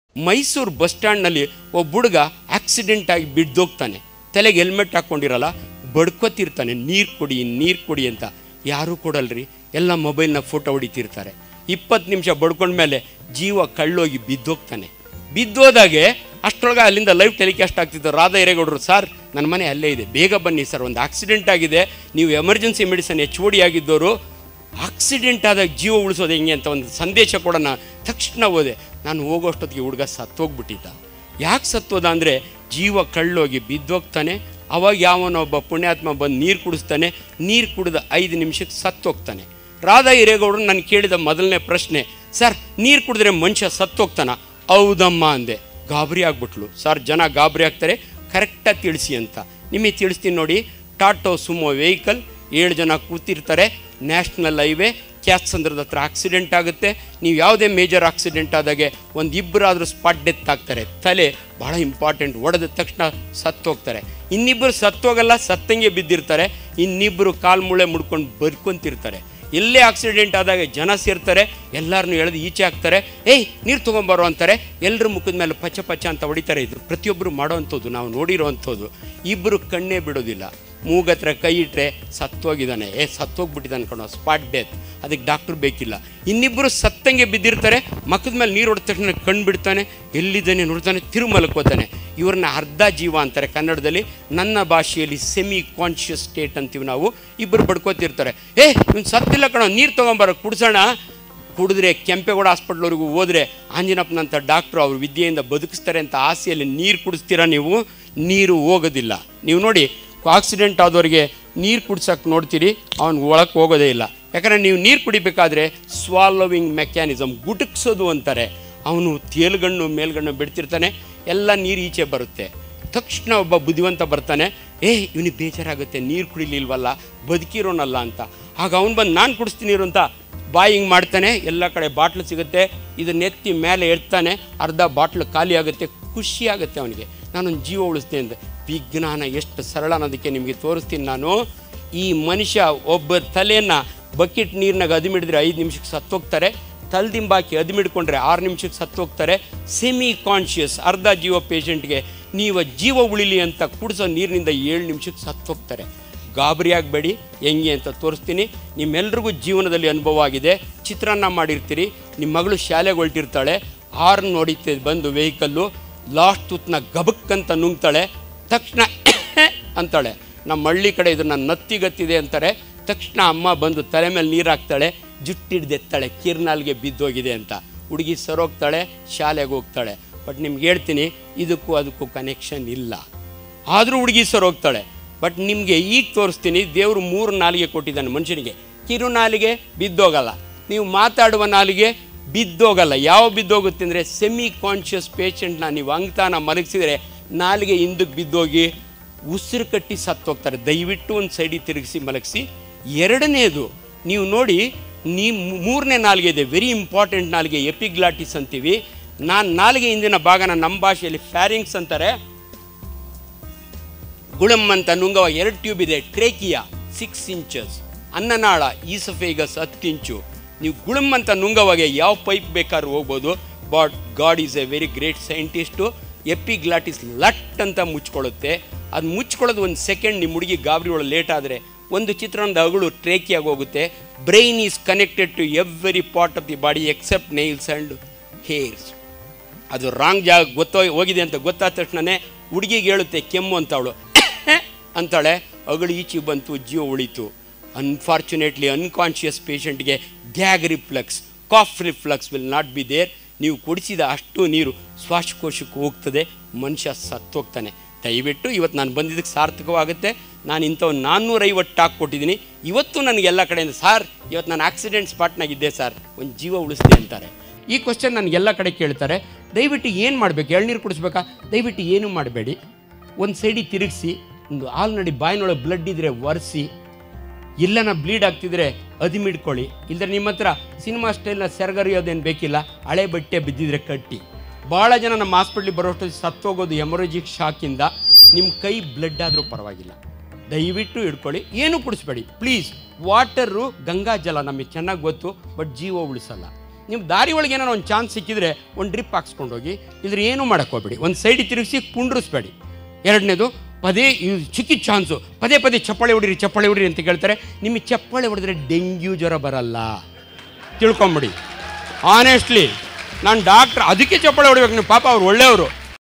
Mysuru bus ಸ್ಟ್ಯಾಂಡ್ನಲ್ಲಿ ಒಬ್ಬ ಹುಡುಗ accident ಆಗಿ ಬಿದ್ದೋಗ್ತಾನೆ ತಲೆಗೆ ಹೆಲ್ಮೆಟ್ ಹಾಕ್ಕೊಂಡಿರಲ್ಲ ಬಡ್ಕೋತಿರ್ತಾನೆ ನೀರು ಕೊಡಿ ನೀರು ಕೊಡಿ ಅಂತ ಯಾರೂ ಕೊಡಲ್ರಿ ಎಲ್ಲ ಮೊಬೈಲ್ನ ಫೋಟೋ ಹೊಡಿತಿರ್ತಾರೆ ಇಪ್ಪತ್ತು ನಿಮಿಷ ಬಡ್ಕೊಂಡ್ಮೇಲೆ ಜೀವ ಕಳ್ಳೋಗಿ ಬಿದ್ದೋಗ್ತಾನೆ ಬಿದ್ದೋದಾಗೆ ಅಷ್ಟರೊಳಗೆ ಅಲ್ಲಿಂದ ಲೈವ್ ಟೆಲಿಕಾಸ್ಟ್ ಆಗ್ತಿತ್ತು ರಾಧಾ ಹಿರೇಗೌಡರು ಸರ್ ನನ್ನ ಮನೆ ಅಲ್ಲೇ ಇದೆ ಬೇಗ ಬನ್ನಿ ಸರ್ ಒಂದು ಆಕ್ಸಿಡೆಂಟ್ ಆಗಿದೆ ನೀವು emergency medicine H O D ಆಗಿದ್ದವರು ಆಕ್ಸಿಡೆಂಟ್ ಆದಾಗ ಜೀವ ಉಳಿಸೋದು ಹೆಂಗೆ ಅಂತ ಒಂದು ಸಂದೇಶ ಕೊಡೋಣ ತಕ್ಷಣ ಹೋದೆ ನಾನು ಹೋಗೋಷ್ಟೊತ್ತಿಗೆ ಹುಡುಗ ಸತ್ತೋಗ್ಬಿಟ್ಟಿದ್ದ ಯಾಕೆ ಸತ್ತೋದ ಅಂದರೆ ಜೀವ ಕಳ್ಳೋಗಿ ಬಿದ್ದೋಗ್ತಾನೆ ಅವಾಗ ಯಾವನೊಬ್ಬ ಪುಣ್ಯಾತ್ಮ ಬಂದು ನೀರು ಕುಡಿಸ್ತಾನೆ ನೀರು ಕುಡಿದ ಐದು ನಿಮಿಷಕ್ಕೆ ಸತ್ತೋಗ್ತಾನೆ ರಾಧಾ ಹಿರೇಗೌಡರು ನಾನು ಕೇಳಿದ ಮೊದಲನೇ ಪ್ರಶ್ನೆ ಸರ್ ನೀರು ಕುಡಿದ್ರೆ ಮನುಷ್ಯ ಸತ್ತೋಗ್ತಾನ ಹೌದಮ್ಮ ಅಂದೆ ಗಾಬರಿ ಆಗ್ಬಿಟ್ಲು ಸರ್ ಜನ ಗಾಬರಿ ಆಗ್ತಾರೆ ಕರೆಕ್ಟಾಗಿ ತಿಳಿಸಿ ಅಂತ ನಿಮಗೆ ತಿಳಿಸ್ತೀನಿ ನೋಡಿ ಟಾಟೋ ಸುಮೋ ವೆಹಿಕಲ್ ಏಳು ಜನ ಕೂತಿರ್ತಾರೆ ನ್ಯಾಷನಲ್ ಹೈವೇ ಕ್ಯಾತ್ಸಂದ್ರದ ಹತ್ರ ಆಕ್ಸಿಡೆಂಟ್ ಆಗುತ್ತೆ ನೀವು ಯಾವುದೇ ಮೇಜರ್ ಆಕ್ಸಿಡೆಂಟ್ ಆದಾಗೆ ಒಂದು ಇಬ್ಬರಾದರೂ ಸ್ಪಾಟ್ ಡೆತ್ ಆಗ್ತಾರೆ ತಲೆ ಭಾಳ ಇಂಪಾರ್ಟೆಂಟ್ ಹೊಡೆದ ತಕ್ಷಣ ಸತ್ತೋಗ್ತಾರೆ ಇನ್ನಿಬ್ಬರು ಸತ್ತೋಗಲ್ಲ ಸತ್ತಂಗೆ ಬಿದ್ದಿರ್ತಾರೆ ಇನ್ನಿಬ್ಬರು ಕಾಲು ಮುಳೆ ಮುಡ್ಕೊಂಡು ಬರ್ಕೊಂತಿರ್ತಾರೆ ಎಲ್ಲೇ ಆಕ್ಸಿಡೆಂಟ್ ಆದಾಗ ಜನ ಸೇರ್ತಾರೆ ಎಲ್ಲರನ್ನೂ ಎಳೆದು ಈಚೆ ಹಾಕ್ತಾರೆ ಏಯ್ ನೀರು ತೊಗೊಂಬರೋ ಅಂತಾರೆ ಎಲ್ಲರ ಮುಖದ ಮೇಲೆ ಪಚ್ಚ ಪಚ್ಚ ಅಂತ ಹೊಡಿತಾರೆ ಇದು ಪ್ರತಿಯೊಬ್ಬರು ಮಾಡೋವಂಥದ್ದು ನಾವು ನೋಡಿರೋವಂಥದ್ದು ಇಬ್ಬರು ಕಣ್ಣೇ ಬಿಡೋದಿಲ್ಲ ಮೂಗತ್ರ ಕೈ ಇಟ್ಟರೆ ಸತ್ತೋಗಿದ್ದಾನೆ ಏ ಸತ್ತೋಗ್ಬಿಟ್ಟಿದ್ದಾನೆ ಕಣೋ ಸ್ಪಾಟ್ ಡೆತ್ ಅದಕ್ಕೆ ಡಾಕ್ಟ್ರ್ ಬೇಕಿಲ್ಲ ಇನ್ನಿಬ್ಬರು ಸತ್ತಂಗೆ ಬಿದ್ದಿರ್ತಾರೆ ಮಕ್ಕದ ಮೇಲೆ ನೀರು ಹೊಡೆದ ತಕ್ಷಣ ಕಣ್ಣು ಬಿಡ್ತಾನೆ ಎಲ್ಲಿದ್ದಾನೆ ನೋಡ್ತಾನೆ ತಿರು ಮಲ್ಕೋತಾನೆ ಇವ್ರನ್ನ ಅರ್ಧ ಜೀವ ಅಂತಾರೆ ಕನ್ನಡದಲ್ಲಿ ನನ್ನ ಭಾಷೆಯಲ್ಲಿ ಸೆಮಿ ಕಾನ್ಷಿಯಸ್ ಸ್ಟೇಟ್ ಅಂತೀವಿ ನಾವು ಇಬ್ಬರು ಬಡ್ಕೋತಿರ್ತಾರೆ ಏ ಇವ್ನು ಸತ್ತಿಲ್ಲ ಕಣೋ ನೀರು ತೊಗೊಂಬರೋ ಕುಡ್ಸೋಣ ಕುಡಿದ್ರೆ ಕೆಂಪೇಗೌಡ ಹಾಸ್ಪಿಟ್ಲ್ವರೆಗೂ ಹೋದರೆ ಆಂಜನಪ್ಪನಂಥ ಡಾಕ್ಟ್ರು ಅವ್ರ ವಿದ್ಯೆಯಿಂದ ಬದುಕಿಸ್ತಾರೆ ಅಂತ ಆಸೆಯಲ್ಲಿ ನೀರು ಕುಡಿಸ್ತೀರಾ ನೀವು ನೀರು ಹೋಗೋದಿಲ್ಲ ನೀವು ನೋಡಿ ಆಕ್ಸಿಡೆಂಟ್ ಆದವರಿಗೆ ನೀರು ಕುಡ್ಸಕ್ಕೆ ನೋಡ್ತೀರಿ ಅವ್ನು ಒಳಕ್ಕೆ ಹೋಗೋದೇ ಇಲ್ಲ ಯಾಕಂದರೆ ನೀವು ನೀರು ಕುಡಿಬೇಕಾದ್ರೆ ಸ್ವಾಲೋವಿಂಗ್ ಮೆಕ್ಯಾನಿಸಮ್ ಗುಟುಕ್ಸೋದು ಅಂತಾರೆ ಅವನು ತೇಲ್ಗಣ್ಣು ಮೇಲ್ಗಣ್ಣು ಬಿಡ್ತಿರ್ತಾನೆ ಎಲ್ಲ ನೀರು ಈಚೆ ಬರುತ್ತೆ ತಕ್ಷಣ ಒಬ್ಬ ಬುದ್ಧಿವಂತ ಬರ್ತಾನೆ ಏ ಇವನಿಗೆ ಬೇಜಾರಾಗುತ್ತೆ ನೀರು ಕುಡಿಲಿಲ್ವಲ್ಲ ಬದುಕಿರೋನಲ್ಲ ಅಂತ ಆಗ ಅವ್ನು ಬಂದು ನಾನು ಕುಡಿಸ್ತೀನಿ ಇರು ಅಂತ ಬಾಯಿ ಹಿಂಗೆ ಮಾಡ್ತಾನೆ ಎಲ್ಲ ಕಡೆ ಬಾಟ್ಲು ಸಿಗುತ್ತೆ ಇದನ್ನ ಎತ್ತಿ ಮೇಲೆ ಎಡ್ತಾನೆ ಅರ್ಧ ಬಾಟ್ಲು ಖಾಲಿ ಆಗುತ್ತೆ ಖುಷಿ ಆಗುತ್ತೆ ಅವನಿಗೆ ನಾನೊಂದು ಜೀವ ಉಳಿಸ್ತೀನಿ ಅಂತ ವಿಜ್ಞಾನ ಎಷ್ಟು ಸರಳ ಅನ್ನೋದಕ್ಕೆ ನಿಮಗೆ ತೋರಿಸ್ತೀನಿ ನಾನು ಈ ಮನುಷ್ಯ ಒಬ್ಬ ತಲೆಯನ್ನು ಬಕೆಟ್ ನೀರಿನಾಗ ಅದಿಮಿಡಿದ್ರೆ ಐದು ನಿಮಿಷಕ್ಕೆ ಸತ್ತೋಗ್ತಾರೆ ತಲ್ದಿಂಬಾಕಿ ಅದಿಮಿಡ್ಕೊಂಡ್ರೆ ಆರು ನಿಮಿಷಕ್ಕೆ ಸತ್ತೋಗ್ತಾರೆ ಸೆಮಿ ಕಾನ್ಷಿಯಸ್ ಅರ್ಧ ಜೀವ ಪೇಷಂಟ್ಗೆ ನೀವು ಜೀವ ಉಳಿಲಿ ಅಂತ ಕುಡಿಸೋ ನೀರಿನಿಂದ ಏಳು ನಿಮಿಷಕ್ಕೆ ಸತ್ತೋಗ್ತಾರೆ ಗಾಬರಿ ಆಗಬೇಡಿ ಹೆಂಗೆ ಅಂತ ತೋರಿಸ್ತೀನಿ ನಿಮ್ಮೆಲ್ರಿಗೂ ಜೀವನದಲ್ಲಿ ಅನುಭವ ಆಗಿದೆ ಚಿತ್ರಾನ್ನ ಮಾಡಿರ್ತೀರಿ ನಿಮ್ಮ ಮಗಳು ಶಾಲೆಗೆ ಹೊಲ್ಟಿರ್ತಾಳೆ ಹಾರ್ನ್ ನೋಡಿತ್ತೆ ಬಂದು ವೆಹಿಕಲ್ಲು ಲಾಸ್ಟ್ ತೂತ್ನ ಗಬಕ್ಕಂತ ನುಂಗ್ತಾಳೆ ತಕ್ಷಣ ಅಂತಾಳೆ ನಮ್ಮ ಹಳ್ಳಿ ಕಡೆ ಇದನ್ನು ನತ್ತಿಗತ್ತಿದೆ ಅಂತಾರೆ ತಕ್ಷಣ ಅಮ್ಮ ಬಂದು ತಲೆ ಮೇಲೆ ನೀರು ಹಾಕ್ತಾಳೆ ಜುಟ್ಟಿಡ್ದೆತ್ತಾಳೆ ಕಿರ್ನಾಲ್ಗೆ ಬಿದ್ದೋಗಿದೆ ಅಂತ ಹುಡುಗಿ ಸರೋಗ್ತಾಳೆ ಶಾಲೆಗೆ ಹೋಗ್ತಾಳೆ ಬಟ್ ನಿಮ್ಗೆ ಹೇಳ್ತೀನಿ ಇದಕ್ಕೂ ಅದಕ್ಕೂ ಕನೆಕ್ಷನ್ ಇಲ್ಲ ಆದರೂ ಹುಡುಗಿ ಸರೋಗ್ತಾಳೆ ಬಟ್ ನಿಮಗೆ ಈಗ ತೋರಿಸ್ತೀನಿ ದೇವರು ಮೂರು ನಾಲಿಗೆ ಕೊಟ್ಟಿದ್ದಾನೆ ಮನುಷ್ಯನಿಗೆ ಕಿರು ನಾಲಿಗೆ ಬಿದ್ದೋಗಲ್ಲ ನೀವು ಮಾತಾಡುವ ನಾಲಿಗೆ ಬಿದ್ದೋಗಲ್ಲ ಯಾವ ಬಿದ್ದೋಗುತ್ತೆ ಅಂದರೆ ಸೆಮಿ ಕಾನ್ಷಿಯಸ್ ಪೇಷಂಟ್ನ ನೀವು ಅಂಗ್ತಾನ ಮಲಗಿಸಿದರೆ ನಾಲಿಗೆ ಹಿಂದಕ್ಕೆ ಬಿದ್ದೋಗಿ ಉಸಿರು ಕಟ್ಟಿ ಸತ್ತೋಗ್ತಾರೆ ದಯವಿಟ್ಟು ಒಂದು ಸೈಡಿಗೆ ತಿರುಗಿಸಿ ಮಲಗಿಸಿ ಎರಡನೇದು ನೀವು ನೋಡಿ ನೀ ಮೂರನೇ ನಾಲಿಗೆ ಇದೆ ವೆರಿ ಇಂಪಾರ್ಟೆಂಟ್ ನಾಲಿಗೆ ಎಪಿಗ್ಲಾಟಿಸ್ ಅಂತೀವಿ ನಾನು ನಾಲಿಗೆ ಹಿಂದಿನ ಭಾಗನ ನಮ್ಮ ಭಾಷೆಯಲ್ಲಿ ಫ್ಯಾರಿಂಗ್ಸ್ ಅಂತಾರೆ ಗುಳಂ ಅಂತ ನುಂಗವ ಎರಡು ಟ್ಯೂಬ್ ಇದೆ ಟ್ರೇಕಿಯಾ ಸಿಕ್ಸ್ ಇಂಚಸ್ ಅನ್ನನಾಳ ಈಸಫೇಗಸ್ ಹತ್ತು ಇಂಚು ನೀವು ಗುಳಂ ಅಂತ ನುಂಗವಾಗೆ ಯಾವ ಪೈಪ್ ಬೇಕಾದ್ರೂ ಹೋಗ್ಬೋದು but God is a very great scientist epiglottis ಲಟ್ ಅಂತ ಮುಚ್ಕೊಳ್ಳುತ್ತೆ ಅದು ಮುಚ್ಕೊಳ್ಳೋದು ಒಂದು ಸೆಕೆಂಡ್ ನಿಮ್ಮ ಹುಡುಗಿ ಗಾಬರಿ ಒಳಗೆ ಲೇಟ್ ಆದರೆ ಒಂದು ಚಿತ್ರಾನ್ನದ ಅಗಳು ಟ್ರೇಕಿಯಾಗಿ ಹೋಗುತ್ತೆ brain is connected to every part of the body except nails and hairs ಅದು ರಾಂಗ್ ಜಾಗ ಗೊತ್ತೋ ಹೋಗಿದೆ ಅಂತ ಗೊತ್ತಾದ ತಕ್ಷಣನೇ ಹುಡುಗಿಗೆ ಹೇಳುತ್ತೆ ಕೆಮ್ಮು ಅಂತ ಅವಳು ಅಂತಾಳೆ ಅಗಳು ಈಚೆ ಬಂತು ಜೀವ ಉಳಿತು ಅನ್ಫಾರ್ಚುನೇಟ್ಲಿ ಅನ್ಕಾನ್ಷಿಯಸ್ ಪೇಷಂಟ್ಗೆ gag reflex cough reflex will not be there ನೀವು ಕುಡಿಸಿದ ಅಷ್ಟು ನೀರು ಶ್ವಾಸಕೋಶಕ್ಕೆ ಹೋಗ್ತದೆ ಮನುಷ್ಯ ಸತ್ತೋಗ್ತಾನೆ ದಯವಿಟ್ಟು ಇವತ್ತು ನಾನು ಬಂದಿದ್ದಕ್ಕೆ ಸಾರ್ಥಕವಾಗುತ್ತೆ ನಾನು ಇಂಥ ಒಂದು ನಾನ್ನೂರೈವತ್ತು ಟಾಕ್ ಕೊಟ್ಟಿದ್ದೀನಿ ಇವತ್ತು ನನಗೆ ಎಲ್ಲ ಕಡೆಯಿಂದ ಸಾರ್ ಇವತ್ತು ನಾನು ಆಕ್ಸಿಡೆಂಟ್ ಸ್ಪಾಟ್ನಾಗಿದ್ದೆ ಸರ್ ಒಂದು ಜೀವ ಉಳಿಸ್ದೆ ಅಂತಾರೆ ಈ ಕ್ವಶನ್ ನನಗೆಲ್ಲ ಕಡೆ ಕೇಳ್ತಾರೆ ದಯವಿಟ್ಟು ಏನು ಮಾಡಬೇಕು ಎಳ್ನೀರು ಕುಡಿಸ್ಬೇಕಾ ದಯವಿಟ್ಟು ಏನೂ ಮಾಡಬೇಡಿ ಒಂದು ಸೈಡಿಗೆ ತಿರುಗಿಸಿ ಒಂದು ಆಲ್ರೆಡಿ ಬಾಯಿನೊಳಗೆ ಬ್ಲಡ್ ಇದ್ದರೆ ಒರೆಸಿ ಇಲ್ಲನ ಬ್ಲೀಡ್ ಆಗ್ತಿದ್ರೆ ಅದಿಮಿಡ್ಕೊಳ್ಳಿ ಇಲ್ದ್ರೆ ನಿಮ್ಮ ಹತ್ರ ಸಿನಿಮಾ ಸ್ಟೈಲ್ನ ಸೆರಗರಿಯೋದೇನು ಬೇಕಿಲ್ಲ ಹಳೆ ಬಟ್ಟೆ ಬಿದ್ದಿದ್ರೆ ಕಟ್ಟಿ ಭಾಳ ಜನ ನಮ್ಮ ಹಾಸ್ಪಿಟ್ಲಿಗೆ ಬರೋಷ್ಟು ಸತ್ತೋಗೋದು ಎಮರೋಜಿಕ್ ಶಾಕಿಂದ ನಿಮ್ಮ ಕೈ ಬ್ಲಡ್ ಆದರೂ ಪರವಾಗಿಲ್ಲ ದಯವಿಟ್ಟು ಹಿಡ್ಕೊಳ್ಳಿ ಏನು ಕುಡಿಸ್ಬೇಡಿ ಪ್ಲೀಸ್ ವಾಟರು ಗಂಗಾ ಜಲ ನಮಗೆ ಚೆನ್ನಾಗಿ ಗೊತ್ತು ಬಟ್ ಜೀವ ಉಳಿಸಲ್ಲ ನಿಮ್ಮ ದಾರಿ ಒಳಗೆ ಏನಾರ ಒಂದು ಚಾನ್ಸ್ ಸಿಕ್ಕಿದ್ರೆ ಒಂದು ಡ್ರಿಪ್ ಹಾಕ್ಸ್ಕೊಂಡು ಹೋಗಿ ಇದ್ರ ಏನೂ ಮಾಡಕ್ಕೆ ಹೋಗ್ಬೇಡಿ ಒಂದು ಸೈಡ್ ತಿರುಗಿಸಿ ಕುಂಡ್ರಿಸ್ಬೇಡಿ ಎರಡನೇದು ಪದೇ ಇದು ಚಿಕ್ಕಿ ಚಾನ್ಸು ಪದೇ ಪದೇ ಚಪ್ಪಾಳೆ ಹೊಡಿರಿ ಚಪ್ಪಾಳೆ ಹೊಡಿರಿ ಅಂತ ಕೇಳ್ತಾರೆ ನಿಮಗೆ ಚಪ್ಪಾಳೆ ಹೊಡೆದ್ರೆ ಡೆಂಗ್ಯೂ ಜ್ವರ ಬರಲ್ಲ ತಿಳ್ಕೊಂಬಿಡಿ ಆನೆಸ್ಟ್ಲಿ ನಾನು ಡಾಕ್ಟ್ರ್ ಅದಕ್ಕೆ ಚಪ್ಪಾಳೆ ಹೊಡಿಬೇಕು ನೀವು ಪಾಪ ಅವ್ರು ಒಳ್ಳೆಯವರು